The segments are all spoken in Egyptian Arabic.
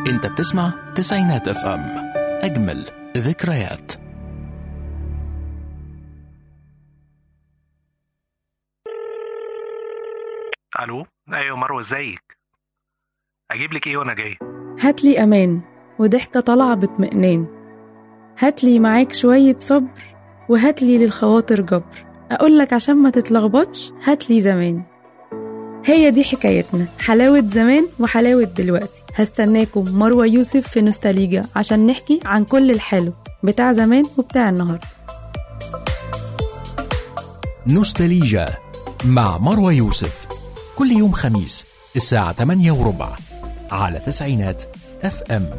انت بتسمع تسعينات اف ام اجمل ذكريات الو ايوه مروه ازيك اجيب لك ايه وانا جاي هاتلي أمان وضحكة طالعة باطمئنان هاتلي معاك شوية صبر وهاتلي للخواطر جبر أقولك عشان ما تتلخبطش هاتلي زمان هي دي حكايتنا حلاوة زمان وحلاوة دلوقتي هستناكم مروة يوسف في نوستاليجا عشان نحكي عن كل الحلو بتاع زمان وبتاع النهاردة نوستاليجا مع مروى يوسف كل يوم خميس الساعة 8 وربع على تسعينات اف ام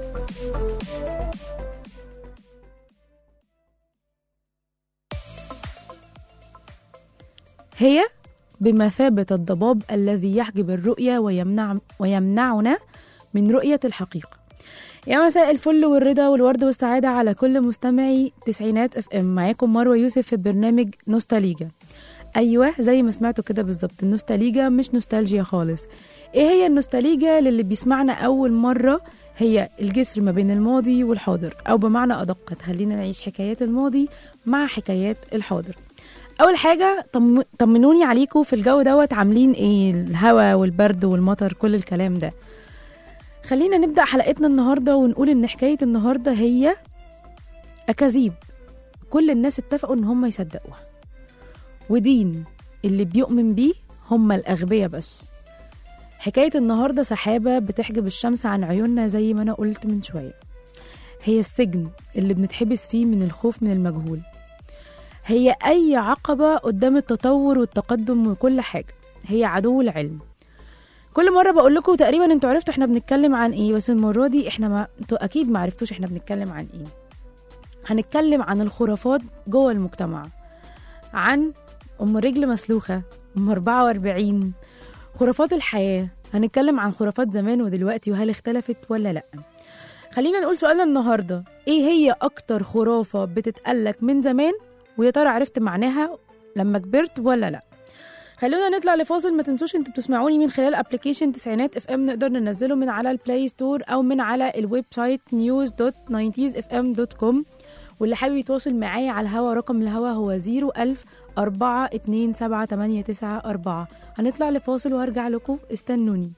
هي بمثابة الضباب الذي يحجب الرؤية ويمنع ويمنعنا من رؤية الحقيقة يا مساء الفل والرضا والورد والسعادة على كل مستمعي تسعينات اف ام معاكم مروة يوسف في برنامج نوستاليجا ايوه زي ما سمعتوا كده بالظبط النوستاليجا مش نوستالجيا خالص ايه هي النوستاليجا للي بيسمعنا اول مرة هي الجسر ما بين الماضي والحاضر او بمعنى ادق تخلينا نعيش حكايات الماضي مع حكايات الحاضر اول حاجه طم... طمنوني عليكم في الجو دوت عاملين ايه الهوا والبرد والمطر كل الكلام ده خلينا نبدا حلقتنا النهارده ونقول ان حكايه النهارده هي اكاذيب كل الناس اتفقوا ان هم يصدقوها ودين اللي بيؤمن بيه هم الاغبياء بس حكايه النهارده سحابه بتحجب الشمس عن عيوننا زي ما انا قلت من شويه هي السجن اللي بنتحبس فيه من الخوف من المجهول هي أي عقبة قدام التطور والتقدم وكل حاجة هي عدو العلم كل مرة بقول لكم تقريبا انتوا عرفتوا احنا بنتكلم عن ايه بس المرة دي احنا ما انتوا اكيد ما عرفتوش احنا بنتكلم عن ايه هنتكلم عن الخرافات جوه المجتمع عن ام رجل مسلوخة ام 44 خرافات الحياة هنتكلم عن خرافات زمان ودلوقتي وهل اختلفت ولا لأ خلينا نقول سؤالنا النهاردة ايه هي اكتر خرافة بتتقالك من زمان ويا ترى عرفت معناها لما كبرت ولا لا خلونا نطلع لفاصل ما تنسوش انتوا بتسمعوني من خلال ابلكيشن تسعينات اف ام نقدر ننزله من على البلاي ستور او من على الويب سايت news دوت اف ام دوت كوم واللي حابب يتواصل معايا على الهوا رقم الهوا هو 01000 4 2 7 8 9 4 هنطلع لفاصل وهرجع لكم استنوني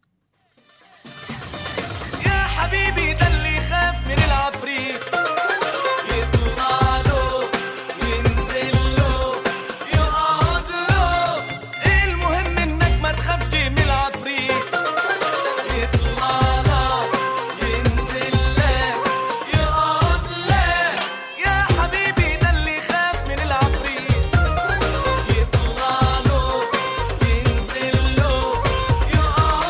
يا حبيبي ده اللي يخاف من العفريت يطلع له ينزل له يقعد له المهم انك ما تخافش من العفريت يطلع لك ينزل لك يقعد لك يا حبيبي ده اللي يخاف من العفريت يطلع له ينزل له يقعد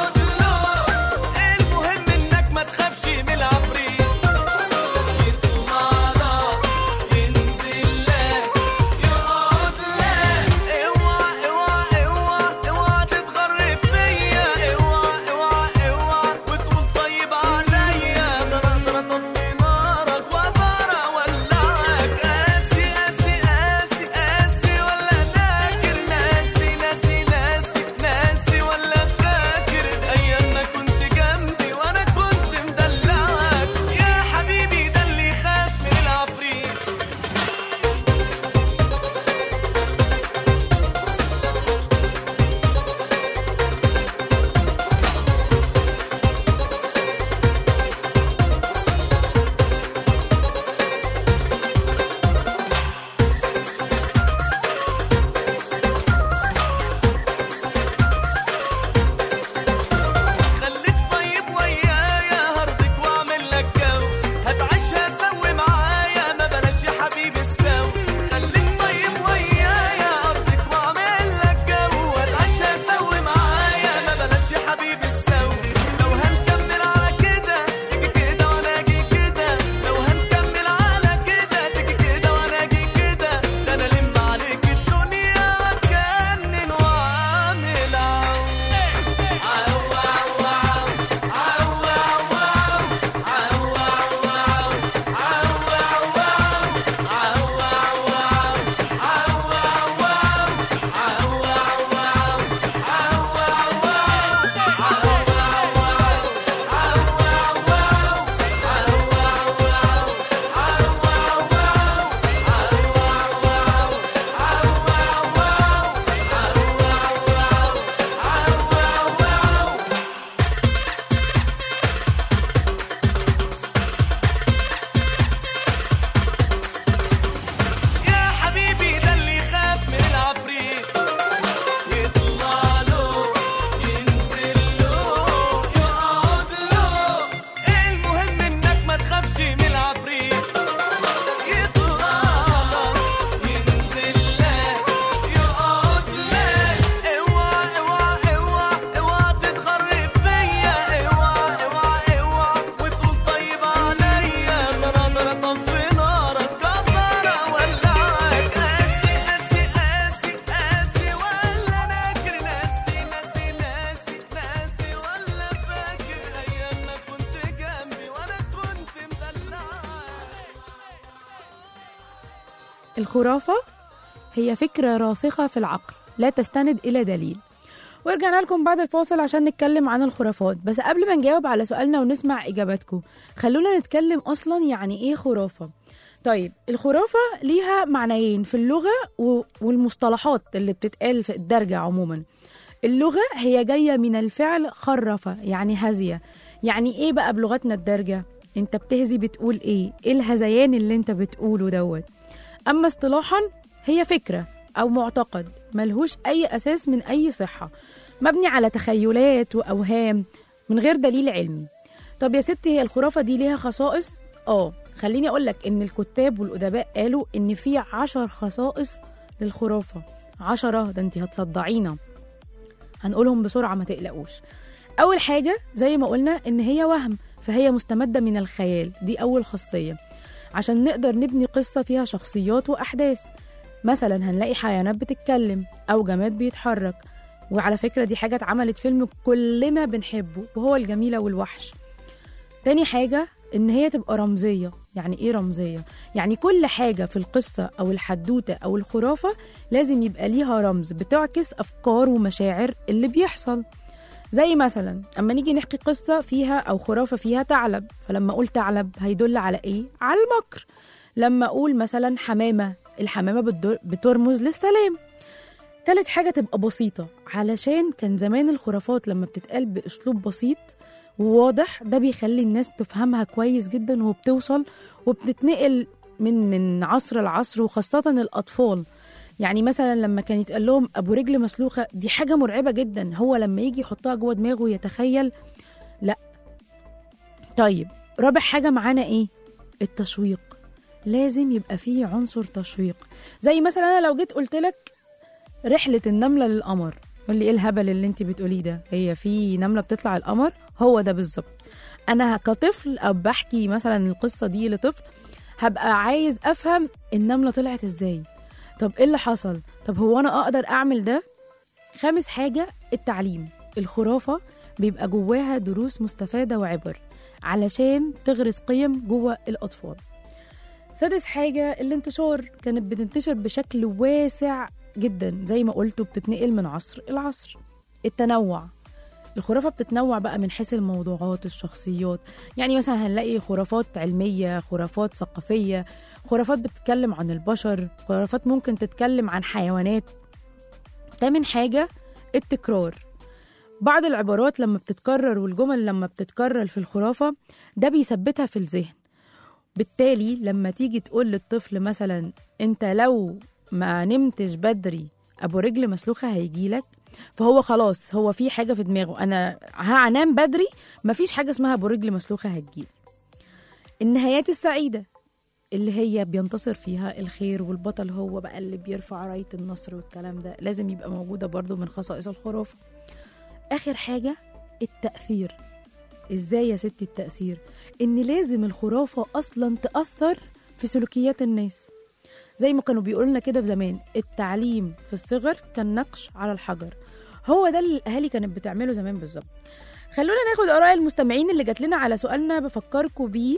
الخرافة هي فكرة راسخة في العقل لا تستند إلى دليل ورجعنا لكم بعد الفاصل عشان نتكلم عن الخرافات بس قبل ما نجاوب على سؤالنا ونسمع إجاباتكم خلونا نتكلم أصلا يعني إيه خرافة طيب الخرافة ليها معنيين في اللغة و- والمصطلحات اللي بتتقال في الدرجة عموما اللغة هي جاية من الفعل خرف يعني هزية يعني ايه بقى بلغتنا الدارجة انت بتهزي بتقول ايه ايه الهذيان اللي انت بتقوله دوت اما اصطلاحا هي فكرة او معتقد ملهوش اي اساس من اي صحة مبني على تخيلات واوهام من غير دليل علمي طب يا ستي هي الخرافة دي ليها خصائص اه خليني اقولك ان الكتاب والادباء قالوا ان في عشر خصائص للخرافة عشرة ده انت هتصدعينا هنقولهم بسرعة ما تقلقوش أول حاجة زي ما قلنا إن هي وهم فهي مستمدة من الخيال دي أول خاصية عشان نقدر نبني قصة فيها شخصيات وأحداث مثلا هنلاقي حيوانات بتتكلم أو جماد بيتحرك وعلى فكرة دي حاجة اتعملت فيلم كلنا بنحبه وهو الجميلة والوحش تاني حاجة إن هي تبقى رمزية يعني إيه رمزية؟ يعني كل حاجة في القصة أو الحدوتة أو الخرافة لازم يبقى ليها رمز بتعكس أفكار ومشاعر اللي بيحصل زي مثلا اما نيجي نحكي قصه فيها او خرافه فيها ثعلب فلما اقول ثعلب هيدل على ايه على المكر لما اقول مثلا حمامه الحمامه بتدر- بترمز للسلام تالت حاجه تبقى بسيطه علشان كان زمان الخرافات لما بتتقال باسلوب بسيط وواضح ده بيخلي الناس تفهمها كويس جدا وبتوصل وبتتنقل من من عصر لعصر وخاصه الاطفال يعني مثلا لما كان يتقال لهم ابو رجل مسلوخه دي حاجه مرعبه جدا هو لما يجي يحطها جوه دماغه يتخيل لا طيب رابع حاجه معانا ايه التشويق لازم يبقى فيه عنصر تشويق زي مثلا انا لو جيت قلت لك رحله النمله للقمر قول لي ايه الهبل اللي انت بتقوليه ده هي في نمله بتطلع القمر هو ده بالظبط انا كطفل او بحكي مثلا القصه دي لطفل هبقى عايز افهم النمله طلعت ازاي طب ايه اللي حصل طب هو انا اقدر اعمل ده خامس حاجه التعليم الخرافه بيبقى جواها دروس مستفاده وعبر علشان تغرس قيم جوه الاطفال سادس حاجه الانتشار كانت بتنتشر بشكل واسع جدا زي ما قلت وبتتنقل من عصر لعصر التنوع الخرافة بتتنوع بقى من حيث الموضوعات الشخصيات يعني مثلا هنلاقي خرافات علمية خرافات ثقافية خرافات بتتكلم عن البشر خرافات ممكن تتكلم عن حيوانات تامن حاجة التكرار بعض العبارات لما بتتكرر والجمل لما بتتكرر في الخرافة ده بيثبتها في الذهن بالتالي لما تيجي تقول للطفل مثلا انت لو ما نمتش بدري ابو رجل مسلوخه هيجيلك فهو خلاص هو في حاجه في دماغه انا هنام بدري مفيش حاجه اسمها ابو رجل مسلوخه هتجيلي النهايات السعيده اللي هي بينتصر فيها الخير والبطل هو بقى اللي بيرفع راية النصر والكلام ده لازم يبقى موجودة برضو من خصائص الخرافة آخر حاجة التأثير إزاي يا ستي التأثير إن لازم الخرافة أصلا تأثر في سلوكيات الناس زي ما كانوا بيقولوا لنا كده في زمان التعليم في الصغر كان نقش على الحجر هو ده اللي الأهالي كانت بتعمله زمان بالظبط خلونا ناخد آراء المستمعين اللي جات لنا على سؤالنا بفكركم بيه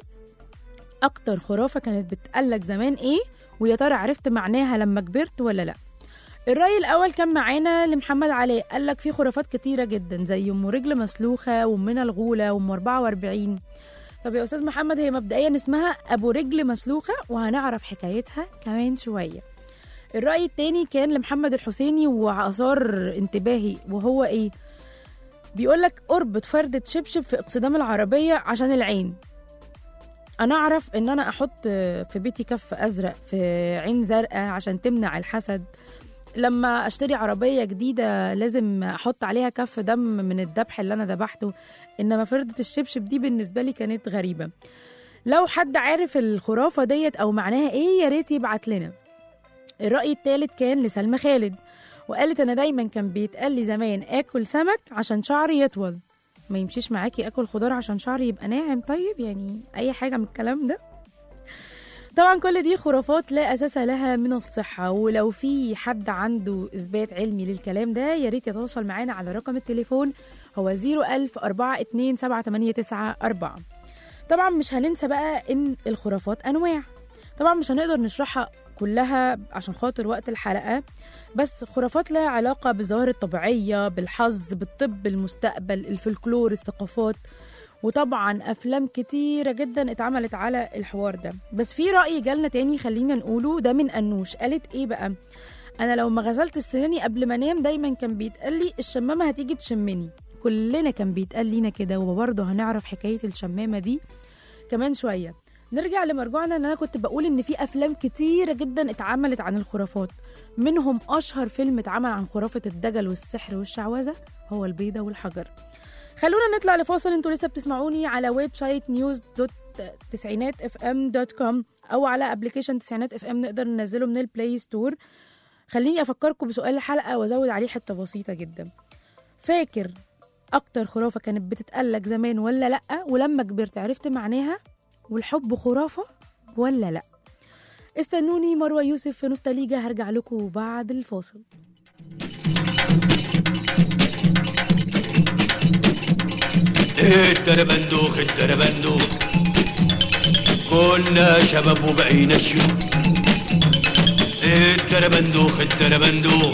اكتر خرافه كانت بتقلك زمان ايه ويا ترى عرفت معناها لما كبرت ولا لا الرأي الأول كان معانا لمحمد علاء قال لك في خرافات كتيرة جدا زي أم رجل مسلوخة وأمنا الغولة وأم 44 طب يا أستاذ محمد هي مبدئيا اسمها أبو رجل مسلوخة وهنعرف حكايتها كمان شوية الرأي التاني كان لمحمد الحسيني وأثار انتباهي وهو إيه بيقول لك اربط فردة شبشب في اقصدام العربية عشان العين انا اعرف ان انا احط في بيتي كف ازرق في عين زرقاء عشان تمنع الحسد لما اشتري عربيه جديده لازم احط عليها كف دم من الذبح اللي انا ذبحته انما فردة الشبشب دي بالنسبه لي كانت غريبه لو حد عارف الخرافه ديت او معناها ايه يا ريت يبعت لنا الراي الثالث كان لسلمى خالد وقالت انا دايما كان بيتقال لي زمان اكل سمك عشان شعري يطول ما يمشيش معاكي اكل خضار عشان شعري يبقى ناعم طيب يعني اي حاجه من الكلام ده طبعا كل دي خرافات لا اساس لها من الصحه ولو في حد عنده اثبات علمي للكلام ده يا ريت يتواصل معانا على رقم التليفون هو 01000 427 7894 طبعا مش هننسى بقى ان الخرافات انواع طبعا مش هنقدر نشرحها كلها عشان خاطر وقت الحلقة بس خرافات لها علاقة بالظواهر الطبيعية بالحظ بالطب المستقبل الفلكلور الثقافات وطبعا أفلام كتيرة جدا اتعملت على الحوار ده بس في رأي جالنا تاني خلينا نقوله ده من أنوش قالت إيه بقى أنا لو ما غسلت السناني قبل ما أنام دايما كان بيتقال لي الشمامة هتيجي تشمني كلنا كان بيتقال لينا كده وبرضه هنعرف حكاية الشمامة دي كمان شوية نرجع لمرجوعنا ان انا كنت بقول ان في افلام كتيره جدا اتعملت عن الخرافات منهم اشهر فيلم اتعمل عن خرافه الدجل والسحر والشعوذه هو البيضه والحجر خلونا نطلع لفاصل انتوا لسه بتسمعوني على ويب سايت نيوز دوت تسعينات اف ام دوت كوم او على ابلكيشن تسعينات اف ام نقدر ننزله من البلاي ستور خليني افكركم بسؤال الحلقه وازود عليه حته بسيطه جدا فاكر اكتر خرافه كانت بتتقلك زمان ولا لا ولما كبرت عرفت معناها والحب خرافة ولا لا استنوني مروة يوسف في نوستاليجا هرجع لكم بعد الفاصل التربندوخ التربندوخ كنا شباب وبقينا شيوخ التربندوخ التربندوخ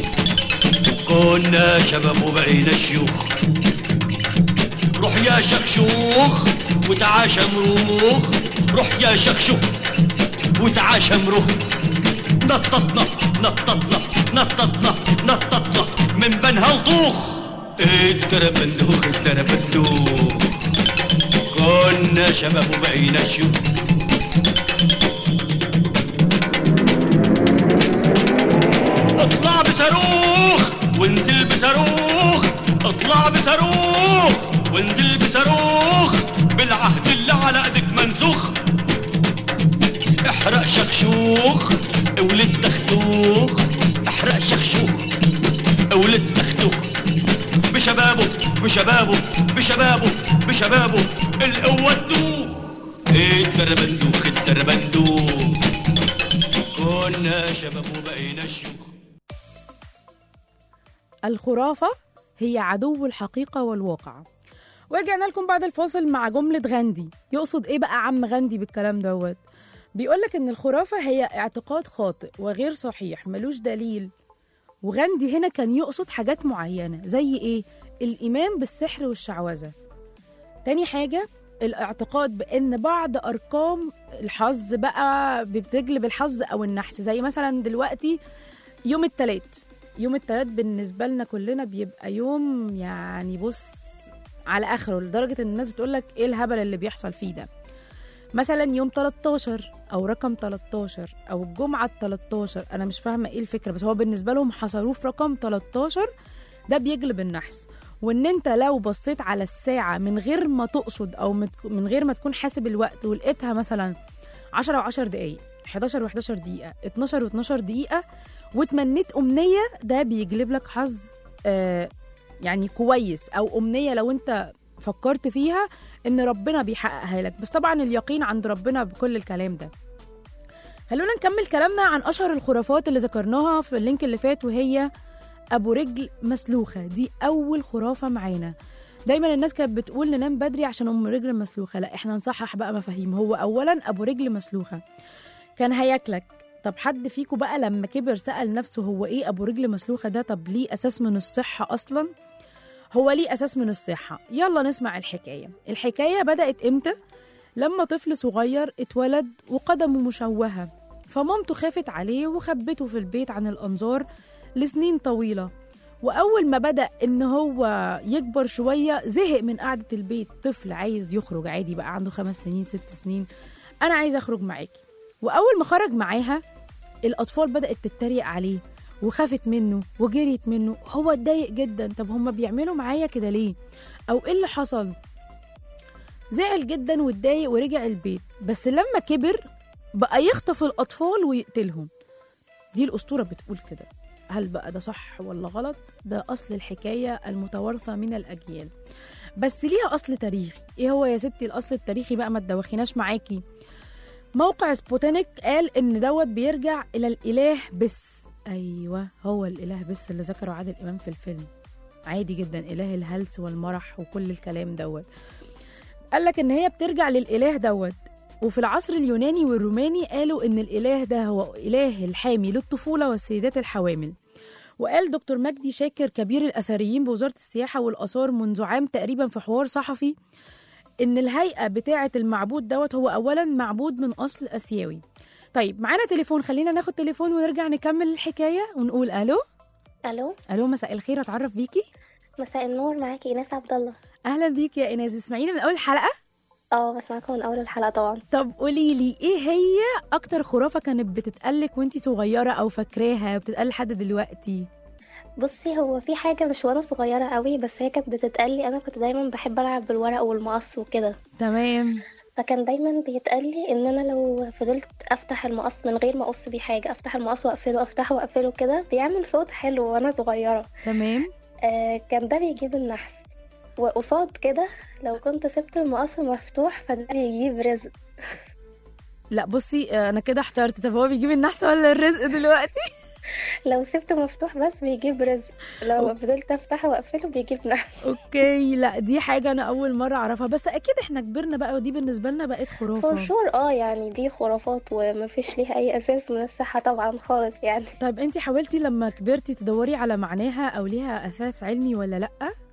كنا شباب وبقينا شيوخ روح يا شخشوخ وتعاشى مروخ روح يا شخشوخ وتعاشى مروخ نططنا نططنا نططنا نططنا من بنها وطوخ التربندوخ التربندوخ كنا شباب وبقينا شيوخ اطلع بصاروخ وانزل بصاروخ اطلع بصاروخ وانزل بصاروخ بالعهد اللي على ايدك منسوخ احرق شخشوخ ولد تختوخ احرق شخشوخ ولد تختوخ بشبابه بشبابه بشبابه بشبابه القوة تدوخ ايه التربندوخ التربندوخ كنا شباب وبقينا شيوخ الخرافة هي عدو الحقيقة والواقع ورجعنا لكم بعد الفاصل مع جملة غاندي يقصد ايه بقى عم غاندي بالكلام دوت بيقولك ان الخرافة هي اعتقاد خاطئ وغير صحيح ملوش دليل وغاندي هنا كان يقصد حاجات معينة زي ايه الإيمان بالسحر والشعوذة تاني حاجة الاعتقاد بأن بعض أرقام الحظ بقى بتجلب الحظ أو النحس زي مثلا دلوقتي يوم التلات يوم التلات بالنسبة لنا كلنا بيبقى يوم يعني بص على آخره لدرجة إن الناس بتقولك إيه الهبل اللي بيحصل فيه ده مثلا يوم 13 أو رقم 13 أو الجمعة ال 13 أنا مش فاهمة إيه الفكرة بس هو بالنسبة لهم حصروه في رقم 13 ده بيجلب النحس وان انت لو بصيت على الساعة من غير ما تقصد او مت- من غير ما تكون حاسب الوقت ولقيتها مثلا 10 و10 دقايق 11 و11 دقيقة 12 و12 دقيقة وتمنيت أمنية ده بيجلب لك حظ آه يعني كويس أو أمنية لو أنت فكرت فيها إن ربنا بيحققها لك بس طبعا اليقين عند ربنا بكل الكلام ده خلونا نكمل كلامنا عن أشهر الخرافات اللي ذكرناها في اللينك اللي فات وهي أبو رجل مسلوخة دي أول خرافة معانا دايما الناس كانت بتقول ننام بدري عشان أم رجل مسلوخة لا احنا نصحح بقى مفاهيم هو أولا أبو رجل مسلوخة كان هياكلك طب حد فيكم بقى لما كبر سأل نفسه هو ايه ابو رجل مسلوخة ده طب ليه اساس من الصحة اصلا هو ليه اساس من الصحة يلا نسمع الحكاية الحكاية بدأت امتى لما طفل صغير اتولد وقدمه مشوهة فمامته خافت عليه وخبته في البيت عن الأنظار لسنين طويلة وأول ما بدأ إن هو يكبر شوية زهق من قعدة البيت طفل عايز يخرج عادي بقى عنده خمس سنين ست سنين أنا عايز أخرج معاكي وأول ما خرج معاها الأطفال بدأت تتريق عليه وخافت منه وجريت منه هو اتضايق جدا طب هما بيعملوا معايا كده ليه أو إيه اللي حصل زعل جدا واتضايق ورجع البيت بس لما كبر بقى يخطف الأطفال ويقتلهم دي الأسطورة بتقول كده هل بقى ده صح ولا غلط ده أصل الحكاية المتوارثة من الأجيال بس ليها أصل تاريخي إيه هو يا ستي الأصل التاريخي بقى ما تدوخيناش معاكي موقع سبوتينيك قال ان دوت بيرجع الى الاله بس ايوه هو الاله بس اللي ذكره عادل امام في الفيلم عادي جدا اله الهلس والمرح وكل الكلام دوت قال لك ان هي بترجع للاله دوت وفي العصر اليوناني والروماني قالوا إن الإله ده هو إله الحامي للطفولة والسيدات الحوامل وقال دكتور مجدي شاكر كبير الأثريين بوزارة السياحة والآثار منذ عام تقريبا في حوار صحفي إن الهيئة بتاعة المعبود دوت هو أولا معبود من أصل آسيوي طيب معانا تليفون خلينا ناخد تليفون ونرجع نكمل الحكاية ونقول ألو الو ألو مساء الخير أتعرف بيكي مساء النور معاكي ايناس عبد الله أهلا بيكي يا إيناس اسمعينا من أول حلقة اه بسمعكم من اول الحلقه طبعا طب قولي لي ايه هي اكتر خرافه كانت بتتقالك وانتي صغيره او فاكراها بتتقال لحد دلوقتي بصي هو في حاجه مش وانا صغيره قوي بس هي كانت بتتقال لي انا كنت دايما بحب العب بالورق والمقص وكده تمام فكان دايما بيتقال لي ان انا لو فضلت افتح المقص من غير ما اقص بيه حاجه افتح المقص واقفله افتحه واقفله كده بيعمل صوت حلو وانا صغيره تمام آه كان ده بيجيب النحس وقصاد كده لو كنت سبت المقص مفتوح فده بيجيب رزق لا بصي آه، انا كده احترت طب هو بيجيب النحس ولا الرزق دلوقتي لو سبته مفتوح بس بيجيب رزق لو فضلت افتحه واقفله بيجيب نحس اوكي لا دي حاجه انا اول مره اعرفها بس اكيد احنا كبرنا بقى ودي بالنسبه لنا بقت فور خرافه شور اه يعني دي خرافات ومفيش ليها اي اساس من الصحة طبعا خالص يعني طيب انتي حاولتي لما كبرتي تدوري على معناها او ليها اساس علمي ولا لا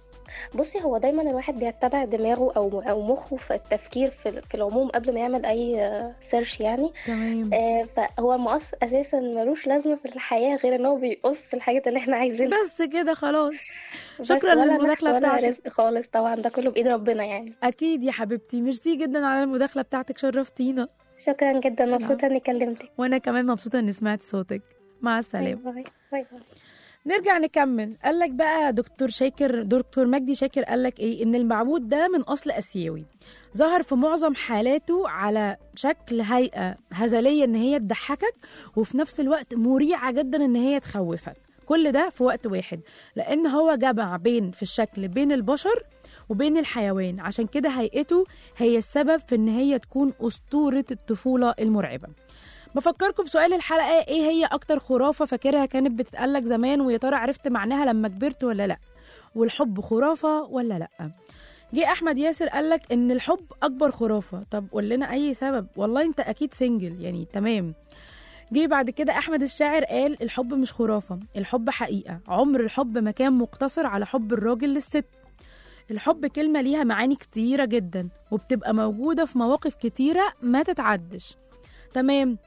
بصي هو دايما الواحد بيتبع دماغه او او مخه في التفكير في, في العموم قبل ما يعمل اي سيرش يعني تمام آه، فهو المقص اساسا ملوش لازمة في الحياة غير ان هو بيقص الحاجات اللي احنا عايزينها بس كده خلاص بس شكرا ولا نحس للمداخله ولا بتاعتك رزق خالص طبعا ده كله بايد ربنا يعني اكيد يا حبيبتي ميرسي جدا على المداخله بتاعتك شرفتينا شكرا جدا مبسوطة اني كلمتك وانا كمان مبسوطه اني سمعت صوتك مع باي السلامه باي باي باي نرجع نكمل قال لك بقى دكتور شاكر دكتور مجدي شاكر قال لك ايه ان المعبود ده من اصل اسيوي ظهر في معظم حالاته على شكل هيئه هزليه ان هي تضحكك وفي نفس الوقت مريعه جدا ان هي تخوفك كل ده في وقت واحد لان هو جمع بين في الشكل بين البشر وبين الحيوان عشان كده هيئته هي السبب في ان هي تكون اسطوره الطفوله المرعبه بفكركم بسؤال الحلقة ايه هي اكتر خرافة فاكرها كانت بتتقالك زمان ويا ترى عرفت معناها لما كبرت ولا لا والحب خرافة ولا لا جه احمد ياسر قالك ان الحب اكبر خرافة طب قول لنا اي سبب والله انت اكيد سنجل يعني تمام جه بعد كده احمد الشاعر قال الحب مش خرافة الحب حقيقة عمر الحب ما كان مقتصر على حب الراجل للست الحب كلمة ليها معاني كتيرة جدا وبتبقى موجودة في مواقف كتيرة ما تتعدش تمام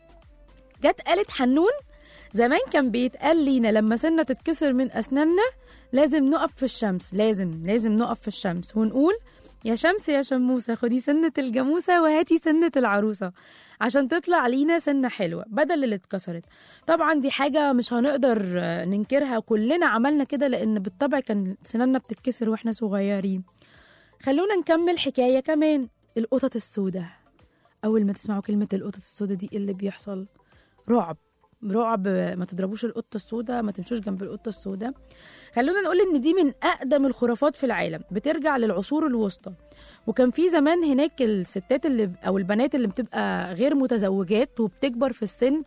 جت قالت حنون زمان كان بيتقال لينا لما سنة تتكسر من أسناننا لازم نقف في الشمس لازم لازم نقف في الشمس ونقول يا شمس يا شموسة خدي سنة الجاموسة وهاتي سنة العروسة عشان تطلع لينا سنة حلوة بدل اللي اتكسرت طبعا دي حاجة مش هنقدر آه، ننكرها كلنا عملنا كده لأن بالطبع كان سناننا بتتكسر واحنا صغيرين خلونا نكمل حكاية كمان القطط السوداء أول ما تسمعوا كلمة القطط السوداء دي إيه اللي بيحصل رعب رعب ما تضربوش القطة السوداء ما تمشوش جنب القطة السوداء خلونا نقول ان دي من اقدم الخرافات في العالم بترجع للعصور الوسطى وكان في زمان هناك الستات اللي او البنات اللي بتبقى غير متزوجات وبتكبر في السن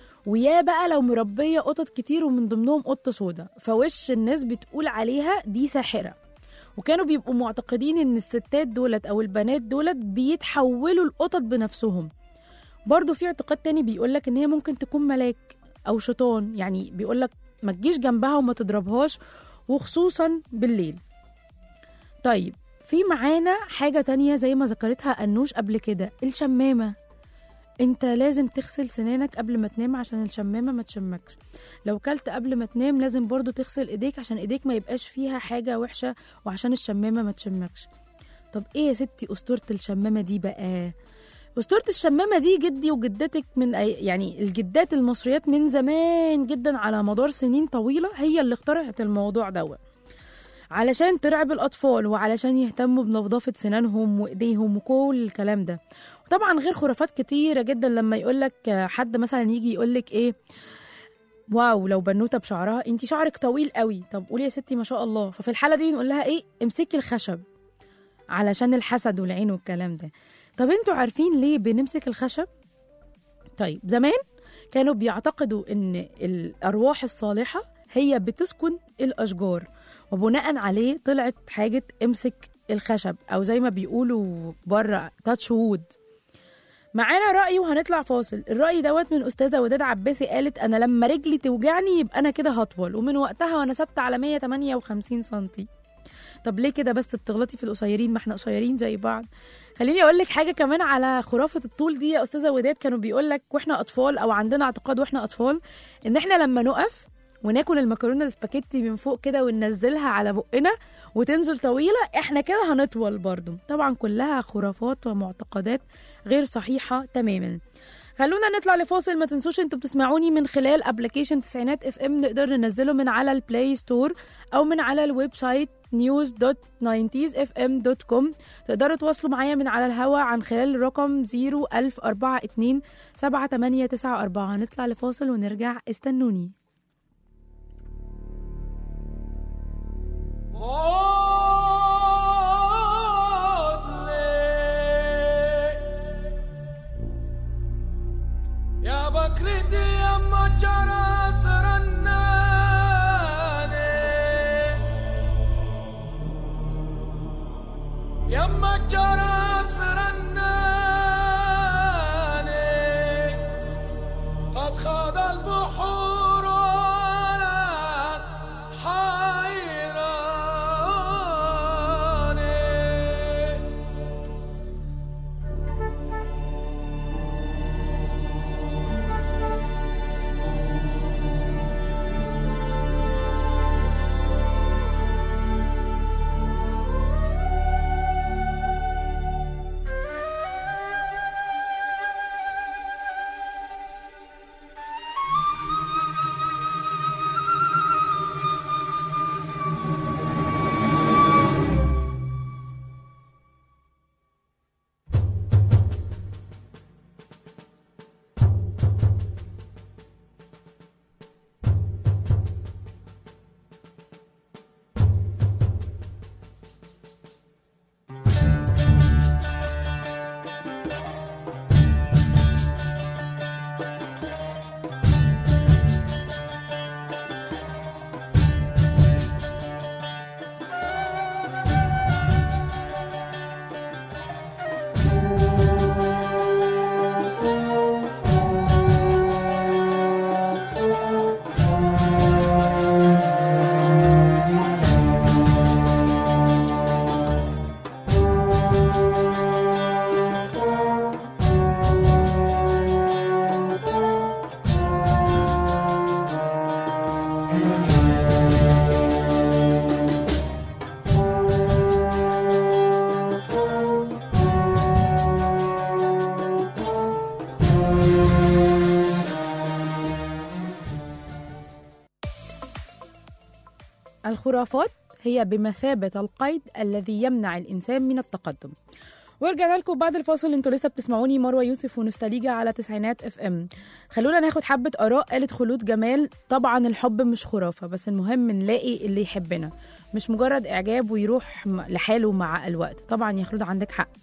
ويا بقى لو مربيه قطط كتير ومن ضمنهم قطه سوداء فوش الناس بتقول عليها دي ساحره وكانوا بيبقوا معتقدين ان الستات دولت او البنات دولت بيتحولوا القطط بنفسهم برضو في اعتقاد تاني بيقولك ان هي ممكن تكون ملاك او شيطان يعني بيقولك ما تجيش جنبها وما تضربهاش وخصوصا بالليل طيب في معانا حاجة تانية زي ما ذكرتها أنوش قبل كده الشمامة انت لازم تغسل سنانك قبل ما تنام عشان الشمامة ما تشمكش لو كلت قبل ما تنام لازم برضو تغسل ايديك عشان ايديك ما يبقاش فيها حاجة وحشة وعشان الشمامة ما تشمكش طب ايه يا ستي اسطورة الشمامة دي بقى أسطورة الشمامة دي جدي وجدتك من أي يعني الجدات المصريات من زمان جدا على مدار سنين طويلة هي اللي اخترعت الموضوع دوت علشان ترعب الأطفال وعلشان يهتموا بنظافة سنانهم وإيديهم وكل الكلام ده وطبعا غير خرافات كتيرة جدا لما يقولك حد مثلا يجي يقولك إيه واو لو بنوته بشعرها انت شعرك طويل قوي طب قولي يا ستي ما شاء الله ففي الحاله دي بنقول لها ايه امسكي الخشب علشان الحسد والعين والكلام ده طب انتوا عارفين ليه بنمسك الخشب طيب زمان كانوا بيعتقدوا ان الارواح الصالحه هي بتسكن الاشجار وبناء عليه طلعت حاجه امسك الخشب او زي ما بيقولوا بره تاتش وود معانا رأي وهنطلع فاصل الرأي دوت من أستاذة وداد عباسي قالت أنا لما رجلي توجعني يبقى أنا كده هطول ومن وقتها وأنا ثابتة على 158 سنتي طب ليه كده بس بتغلطي في القصيرين ما احنا قصيرين زي بعض خليني اقول لك حاجه كمان على خرافه الطول دي يا استاذه وداد كانوا بيقول لك واحنا اطفال او عندنا اعتقاد واحنا اطفال ان احنا لما نقف وناكل المكرونه السباكيتي من فوق كده وننزلها على بقنا وتنزل طويله احنا كده هنطول برضو طبعا كلها خرافات ومعتقدات غير صحيحه تماما خلونا نطلع لفاصل ما تنسوش انتوا بتسمعوني من خلال ابلكيشن تسعينات اف ام نقدر ننزله من على البلاي ستور او من على الويب سايت news.90sfm.com تقدروا تواصلوا معايا من على الهوا عن خلال الرقم 01042 7894 هنطلع لفاصل ونرجع استنوني يا بكرتي يا مجرى سرناني يا مجرى سرناني قد خاض البحور ولا حيراني الخرافات هي بمثابة القيد الذي يمنع الإنسان من التقدم ورجعنا لكم بعد الفاصل انتوا لسه بتسمعوني مروه يوسف ونستليجا على تسعينات اف ام خلونا ناخد حبه اراء قالت خلود جمال طبعا الحب مش خرافه بس المهم نلاقي اللي يحبنا مش مجرد اعجاب ويروح م- لحاله مع الوقت طبعا يا خلود عندك حق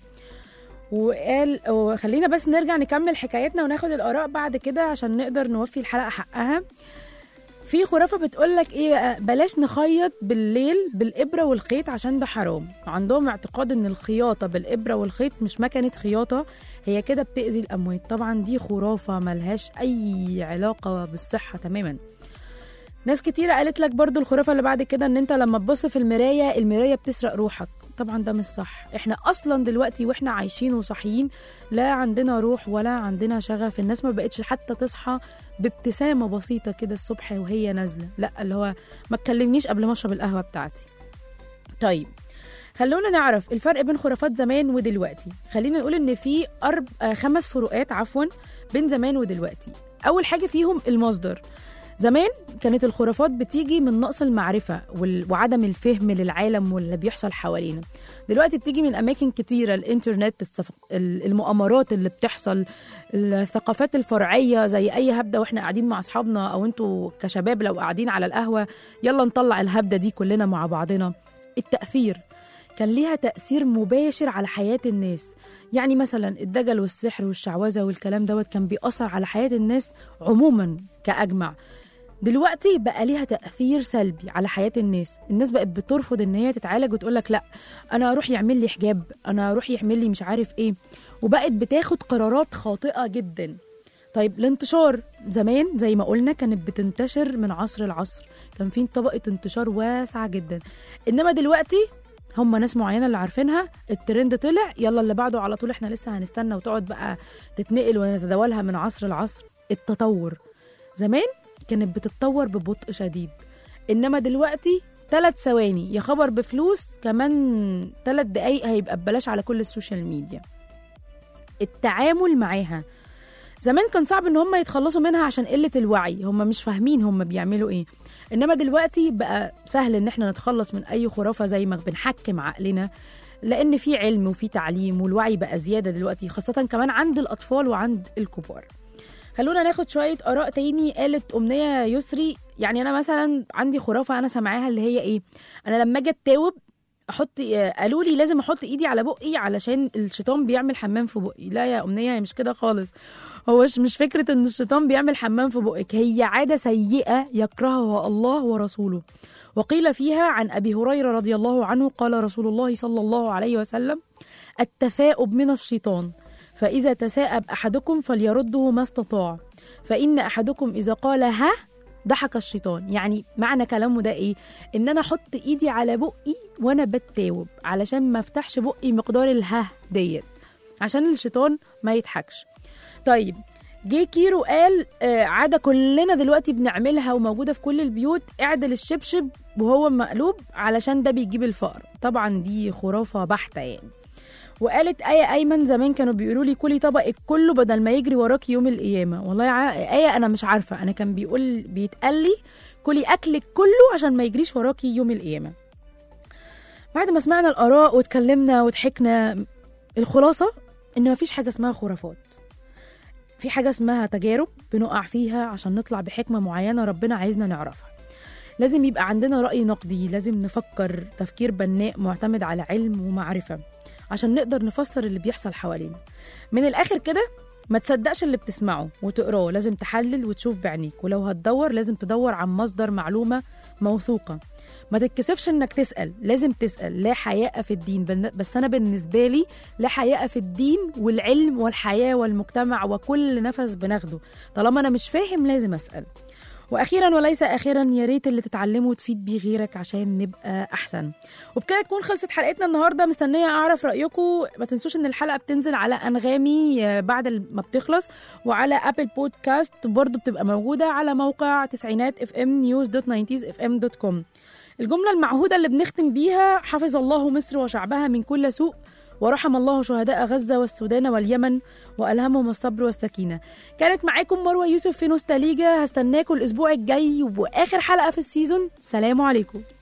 وقال وخلينا بس نرجع نكمل حكايتنا وناخد الاراء بعد كده عشان نقدر نوفي الحلقه حقها في خرافه بتقول لك ايه بقى بلاش نخيط بالليل بالابره والخيط عشان ده حرام عندهم اعتقاد ان الخياطه بالابره والخيط مش مكنه خياطه هي كده بتاذي الاموات طبعا دي خرافه ملهاش اي علاقه بالصحه تماما ناس كتيرة قالت لك برضو الخرافة اللي بعد كده ان انت لما تبص في المراية المراية بتسرق روحك طبعا ده مش صح احنا اصلا دلوقتي واحنا عايشين وصاحيين لا عندنا روح ولا عندنا شغف الناس ما بقتش حتى تصحى بابتسامة بسيطة كده الصبح وهي نازلة لا اللي هو ما تكلمنيش قبل ما اشرب القهوة بتاعتي طيب خلونا نعرف الفرق بين خرافات زمان ودلوقتي خلينا نقول ان في أرب... آه، خمس فروقات عفوا بين زمان ودلوقتي اول حاجة فيهم المصدر زمان كانت الخرافات بتيجي من نقص المعرفة وال- وعدم الفهم للعالم واللي بيحصل حوالينا دلوقتي بتيجي من أماكن كتيرة الإنترنت الصف... ال- المؤامرات اللي بتحصل الثقافات الفرعية زي أي هبدة وإحنا قاعدين مع أصحابنا أو أنتوا كشباب لو قاعدين على القهوة يلا نطلع الهبدة دي كلنا مع بعضنا التأثير كان ليها تأثير مباشر على حياة الناس يعني مثلا الدجل والسحر والشعوذة والكلام دوت كان بيأثر على حياة الناس عموما كأجمع دلوقتي بقى ليها تأثير سلبي على حياة الناس الناس بقت بترفض ان هي تتعالج وتقول لك لا انا اروح يعمل لي حجاب انا اروح يعمل لي مش عارف ايه وبقت بتاخد قرارات خاطئة جدا طيب الانتشار زمان زي ما قلنا كانت بتنتشر من عصر لعصر كان في طبقة انتشار واسعة جدا انما دلوقتي هم ناس معينة اللي عارفينها الترند طلع يلا اللي بعده على طول احنا لسه هنستنى وتقعد بقى تتنقل ونتداولها من عصر لعصر التطور زمان كانت بتتطور ببطء شديد انما دلوقتي ثلاث ثواني يا خبر بفلوس كمان ثلاث دقايق هيبقى ببلاش على كل السوشيال ميديا التعامل معاها زمان كان صعب ان هم يتخلصوا منها عشان قله الوعي هم مش فاهمين هم بيعملوا ايه انما دلوقتي بقى سهل ان احنا نتخلص من اي خرافه زي ما بنحكم عقلنا لان في علم وفي تعليم والوعي بقى زياده دلوقتي خاصه كمان عند الاطفال وعند الكبار خلونا ناخد شويه اراء تاني قالت امنيه يسري يعني انا مثلا عندي خرافه انا سامعاها اللي هي ايه انا لما اجي اتاوب احط قالوا لي لازم احط ايدي على بقي علشان الشيطان بيعمل حمام في بقي لا يا امنيه هي مش كده خالص هو مش- مش فكره ان الشيطان بيعمل حمام في بقك هي عاده سيئه يكرهها الله ورسوله وقيل فيها عن ابي هريره رضي الله عنه قال رسول الله صلى الله عليه وسلم التثاؤب من الشيطان فاذا تثاءب احدكم فليرده ما استطاع فان احدكم اذا قال ها ضحك الشيطان يعني معنى كلامه ده ايه ان انا احط ايدي على بقي وانا بتاوب علشان ما افتحش بقي مقدار الها ديت عشان الشيطان ما يضحكش طيب جه كيرو قال آه، عادة كلنا دلوقتي بنعملها وموجودة في كل البيوت اعدل الشبشب وهو مقلوب علشان ده بيجيب الفقر طبعا دي خرافة بحتة يعني وقالت آية أيمن زمان كانوا بيقولوا لي كلي طبقك كله بدل ما يجري وراك يوم القيامة والله يا آية أنا مش عارفة أنا كان بيقول بيتقال لي كلي أكلك كله عشان ما يجريش وراكي يوم القيامة بعد ما سمعنا الآراء واتكلمنا وضحكنا الخلاصة إن مفيش حاجة اسمها خرافات في حاجة اسمها تجارب بنقع فيها عشان نطلع بحكمة معينة ربنا عايزنا نعرفها لازم يبقى عندنا رأي نقدي لازم نفكر تفكير بناء معتمد على علم ومعرفة عشان نقدر نفسر اللي بيحصل حوالينا من الآخر كده ما تصدقش اللي بتسمعه وتقراه لازم تحلل وتشوف بعينيك ولو هتدور لازم تدور عن مصدر معلومة موثوقة ما تتكسفش انك تسأل لازم تسأل لا حياء في الدين بن- بس انا بالنسبة لي لا حياء في الدين والعلم والحياة والمجتمع وكل نفس بناخده طالما انا مش فاهم لازم اسأل واخيرا وليس اخيرا يا ريت اللي تتعلمه وتفيد بيه غيرك عشان نبقى احسن وبكده تكون خلصت حلقتنا النهارده مستنيه اعرف رايكم ما تنسوش ان الحلقه بتنزل على انغامي آه، بعد ما بتخلص وعلى ابل بودكاست برضو بتبقى موجوده على موقع تسعينات اف ام نيوز دوت ناينتيز اف ام دوت كوم الجمله المعهوده اللي بنختم بيها حفظ الله مصر وشعبها من كل سوء ورحم الله شهداء غزة والسودان واليمن وألهمهم الصبر والسكينة كانت معاكم مروة يوسف في نوستاليجا هستناكم الأسبوع الجاي وآخر حلقة في السيزون سلام عليكم